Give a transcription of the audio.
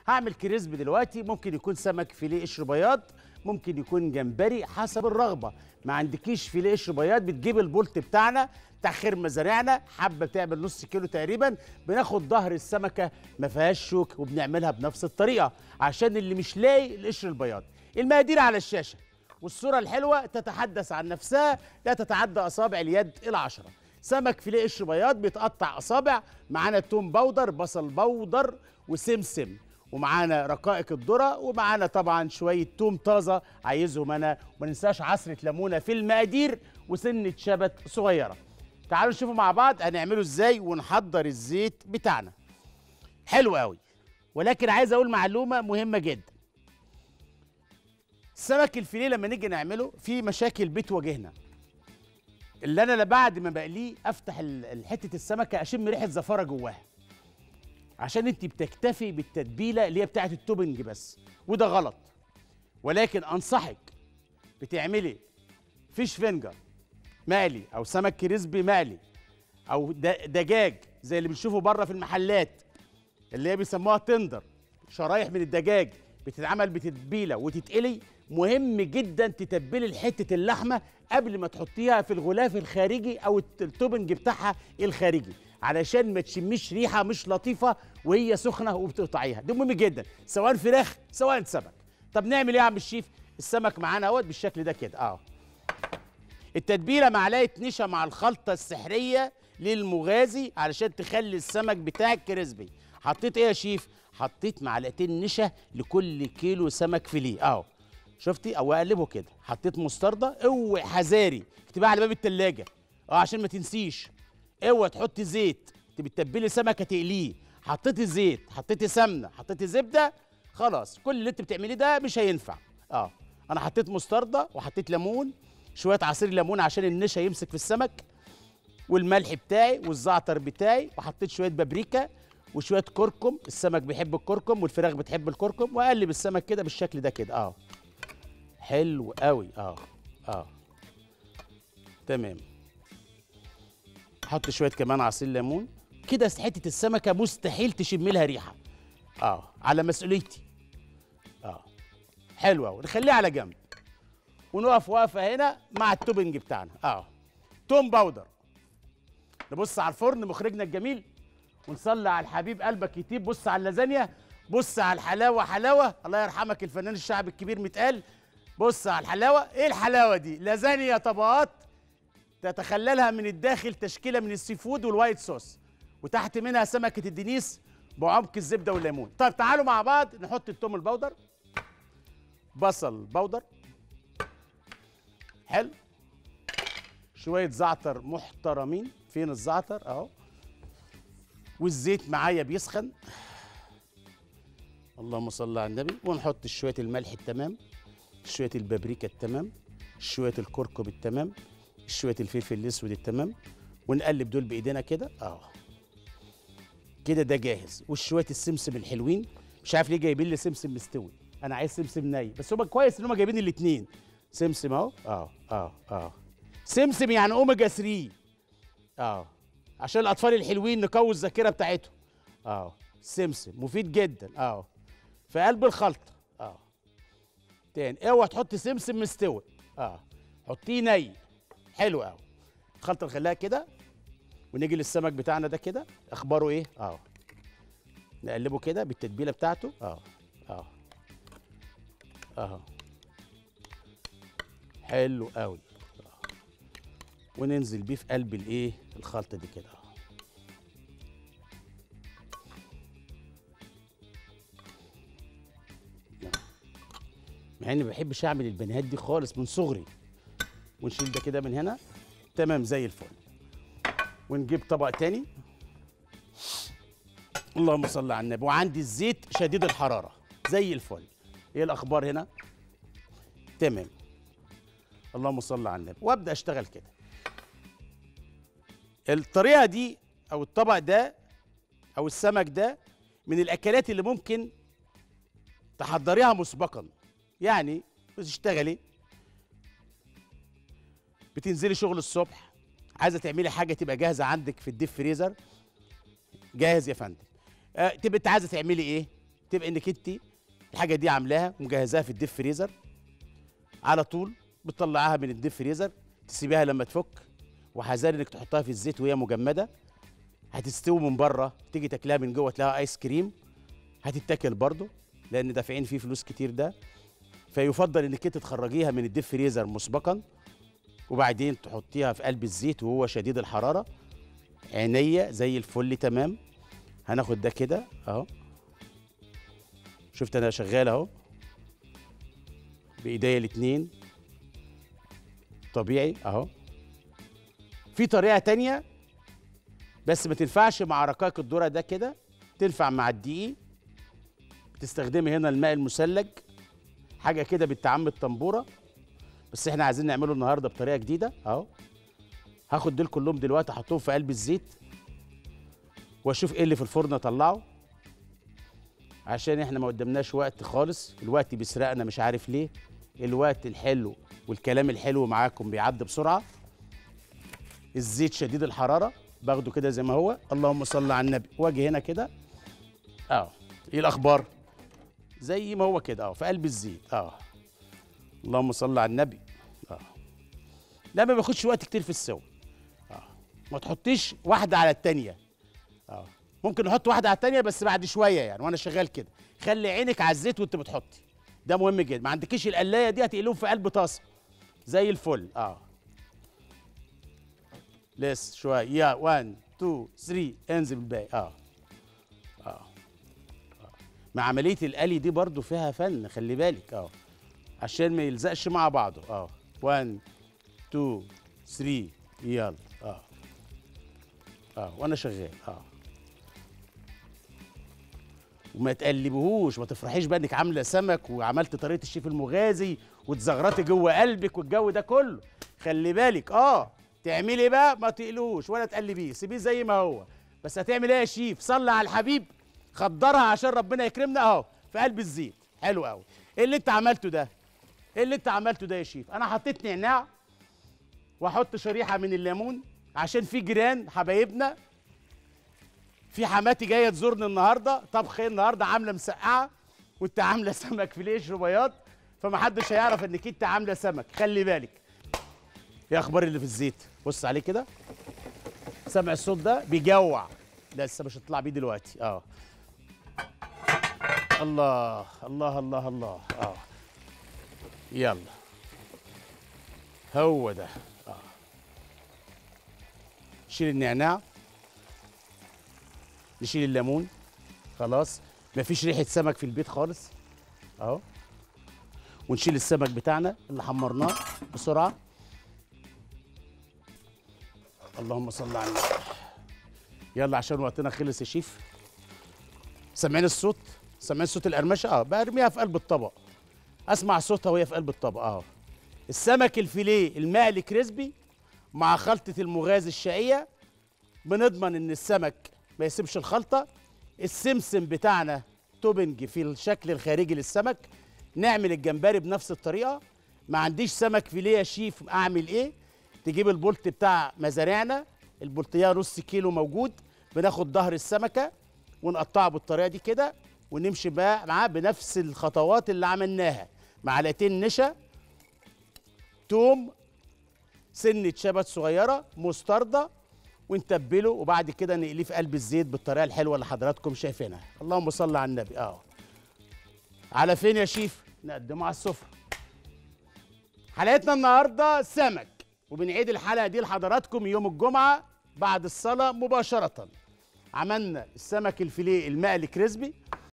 هعمل كريسبي دلوقتي ممكن يكون سمك فيليه قشر بياض ممكن يكون جمبري حسب الرغبه ما عندكيش فيليه قشر بياض بتجيب البولت بتاعنا بتاع خير مزارعنا حبه بتعمل نص كيلو تقريبا بناخد ظهر السمكه ما فيهاش شوك وبنعملها بنفس الطريقه عشان اللي مش لاقي القشر البياض المقادير على الشاشه والصوره الحلوه تتحدث عن نفسها لا تتعدى اصابع اليد العشره سمك فيليه قشر بياض بيتقطع اصابع معانا توم بودر بصل بودر وسمسم ومعانا رقائق الذره ومعانا طبعا شويه توم طازه عايزهم انا وما ننساش عصره ليمونه في المقادير وسنه شبت صغيره تعالوا نشوفوا مع بعض هنعمله ازاي ونحضر الزيت بتاعنا حلو قوي ولكن عايز اقول معلومه مهمه جدا السمك الفيليه لما نيجي نعمله في مشاكل بتواجهنا اللي انا بعد ما بقليه افتح ال- ال- حته السمكه اشم ريحه زفاره جواها عشان انت بتكتفي بالتتبيله اللي هي بتاعه التوبنج بس وده غلط ولكن انصحك بتعملي فيش فينجر مقلي او سمك كريسبي مقلي او د- دجاج زي اللي بنشوفه بره في المحلات اللي هي بيسموها تندر شرايح من الدجاج بتتعمل بتتبيله وتتقلي مهم جدا تتبلي حته اللحمه قبل ما تحطيها في الغلاف الخارجي او الت- التوبنج بتاعها الخارجي علشان ما تشميش ريحه مش لطيفه وهي سخنه وبتقطعيها ده مهم جدا سواء فراخ سواء سمك طب نعمل ايه يا عم الشيف السمك معانا اهوت بالشكل ده كده اه التتبيله معلقه نشا مع الخلطه السحريه للمغازي علشان تخلي السمك بتاعك كريسبي حطيت ايه يا شيف حطيت معلقتين نشا لكل كيلو سمك فيليه اهو شفتي او اقلبه كده حطيت مستردة اوعي حذاري اكتبها على باب التلاجة اه عشان ما تنسيش اوعي تحطي زيت انت بتتبلي سمكه تقليه حطيتي زيت حطيتي سمنه حطيتي زبده خلاص كل اللي انت بتعمليه ده مش هينفع اه انا حطيت مستردة وحطيت ليمون شويه عصير ليمون عشان النشا يمسك في السمك والملح بتاعي والزعتر بتاعي وحطيت شويه بابريكا وشويه كركم السمك بيحب الكركم والفراخ بتحب الكركم واقلب السمك كده بالشكل ده كده اه حلو قوي اه اه تمام حط شويه كمان عصير ليمون كده حته السمكه مستحيل تشم لها ريحه اه على مسؤوليتي اه حلو قوي نخليها على جنب ونقف وقفه هنا مع التوبنج بتاعنا اه توم باودر نبص على الفرن مخرجنا الجميل ونصلي على الحبيب قلبك يطيب بص على اللازانيا بص على الحلاوه حلاوه الله يرحمك الفنان الشعب الكبير متقال بص على الحلاوه ايه الحلاوه دي لازانيا طبقات تتخللها من الداخل تشكيله من السي فود والوايت صوص وتحت منها سمكه الدنيس بعمق الزبده والليمون طيب تعالوا مع بعض نحط التوم البودر بصل بودر حلو شويه زعتر محترمين فين الزعتر اهو والزيت معايا بيسخن اللهم صل على النبي ونحط شويه الملح التمام شويه البابريكا التمام شويه الكركم التمام شويه الفلفل الاسود التمام ونقلب دول بايدينا كده اه كده ده جاهز وشويه السمسم الحلوين مش عارف ليه جايبين لي سمسم مستوي انا عايز سمسم ني بس هما كويس ان هما جايبين الاثنين سمسم اهو اه اه اه سمسم يعني اوميجا 3 اه عشان الاطفال الحلوين نقوي الذاكره بتاعتهم اه سمسم مفيد جدا اه في قلب الخلطه اه تاني اوعى تحط سمسم مستوي اه حطيه ني حلو قوي الخلطه نخليها كده ونيجي للسمك بتاعنا ده كده اخباره ايه اه نقلبه كده بالتتبيله بتاعته اه اه اه حلو قوي آه. وننزل بيه في قلب الايه الخلطه دي كده آه. مع اني ما بحبش اعمل البنات دي خالص من صغري ونشيل ده كده من هنا تمام زي الفل ونجيب طبق تاني اللهم صل على النبي وعندي الزيت شديد الحراره زي الفل ايه الاخبار هنا تمام اللهم صل على النبي وابدا اشتغل كده الطريقه دي او الطبق ده او السمك ده من الاكلات اللي ممكن تحضريها مسبقا يعني بتشتغلي بتنزلي شغل الصبح عايزه تعملي حاجه تبقى جاهزه عندك في الديب فريزر جاهز يا فندم آه تبقى انت عايزه تعملي ايه تبقى انك انت الحاجه دي عاملاها ومجهزاها في الديب فريزر على طول بتطلعها من الديب فريزر تسيبيها لما تفك وحذر انك تحطها في الزيت وهي مجمده هتستوي من بره تيجي تاكلها من جوه تلاقيها ايس كريم هتتاكل برضه لان دافعين فيه فلوس كتير ده فيفضل انك انت تخرجيها من الديب فريزر مسبقا وبعدين تحطيها في قلب الزيت وهو شديد الحراره عينيا زي الفل تمام هناخد ده كده اهو شفت انا شغال اهو بايديا الاتنين طبيعي اهو في طريقه تانية بس ما تنفعش مع رقائق الذره ده كده تنفع مع الدقيق بتستخدمي هنا الماء المثلج حاجه كده بالتعامل الطنبوره بس احنا عايزين نعمله النهارده بطريقه جديده اهو هاخد دول كلهم دلوقتي احطهم في قلب الزيت واشوف ايه اللي في الفرن اطلعه عشان احنا ما قدامناش وقت خالص الوقت بيسرقنا مش عارف ليه الوقت الحلو والكلام الحلو معاكم بيعدي بسرعه الزيت شديد الحراره باخده كده زي ما هو اللهم صل على النبي واجي هنا كده اه ايه الاخبار زي ما هو كده اه في قلب الزيت اه اللهم صل على النبي اه ده ما بياخدش وقت كتير في السوا اه ما تحطيش واحده على التانيه اه ممكن نحط واحده على التانيه بس بعد شويه يعني وانا شغال كده خلي عينك على الزيت وانت بتحطي ده مهم جدا ما عندكيش القلايه دي هتقلهم في قلب طاسه زي الفل اه لسه شويه يا 1 2 3 انزل بالباقي اه اه مع عمليه القلي دي برضو فيها فن خلي بالك اه عشان ما يلزقش مع بعضه اه 1 2 3 يلا اه اه وانا شغال اه وما تقلبهوش ما تفرحيش بقى انك عامله سمك وعملت طريقه الشيف المغازي وتزغرطي جوه قلبك والجو ده كله خلي بالك اه تعملي ايه بقى ما تقلوش ولا تقلبيه سيبيه زي ما هو بس هتعمل ايه يا شيف صلي على الحبيب خدرها عشان ربنا يكرمنا اهو في قلب الزيت حلو قوي ايه اللي انت عملته ده ايه اللي انت عملته ده يا شيف انا حطيت نعناع واحط شريحه من الليمون عشان في جيران حبايبنا في حماتي جايه تزورني النهارده طبخ ايه النهارده عامله مسقعه وانت عامله سمك فيليه بياض فمحدش هيعرف انك انت عامله سمك خلي بالك ايه اخبار اللي في الزيت بص عليه كده سمع الصوت ده بيجوع لا لسه مش هطلع بيه دلوقتي اه الله الله الله الله اه يلا هو ده اه شيل النعناع نشيل الليمون خلاص مفيش ريحه سمك في البيت خالص اهو ونشيل السمك بتاعنا اللي حمرناه بسرعه اللهم صل على النبي يلا عشان وقتنا خلص يا شيف سامعين الصوت سامعين صوت القرمشه اه برميها في قلب الطبق اسمع صوتها وهي في قلب الطبق اه السمك الفيليه المقلي كريسبي مع خلطه المغاز الشقيه بنضمن ان السمك ما يسيبش الخلطه السمسم بتاعنا توبنج في الشكل الخارجي للسمك نعمل الجمبري بنفس الطريقه ما عنديش سمك فيليه يا شيف اعمل ايه تجيب البولت بتاع مزارعنا البولتيه نص كيلو موجود بناخد ظهر السمكه ونقطعه بالطريقه دي كده ونمشي بقى معاه بنفس الخطوات اللي عملناها معلقتين نشا توم سنة شبت صغيرة مستردة ونتبله وبعد كده نقليه في قلب الزيت بالطريقة الحلوة اللي حضراتكم شايفينها اللهم صل على النبي اه على فين يا شيف نقدمه على السفرة حلقتنا النهاردة سمك وبنعيد الحلقة دي لحضراتكم يوم الجمعة بعد الصلاة مباشرة عملنا السمك الفيليه المقلي كريسبي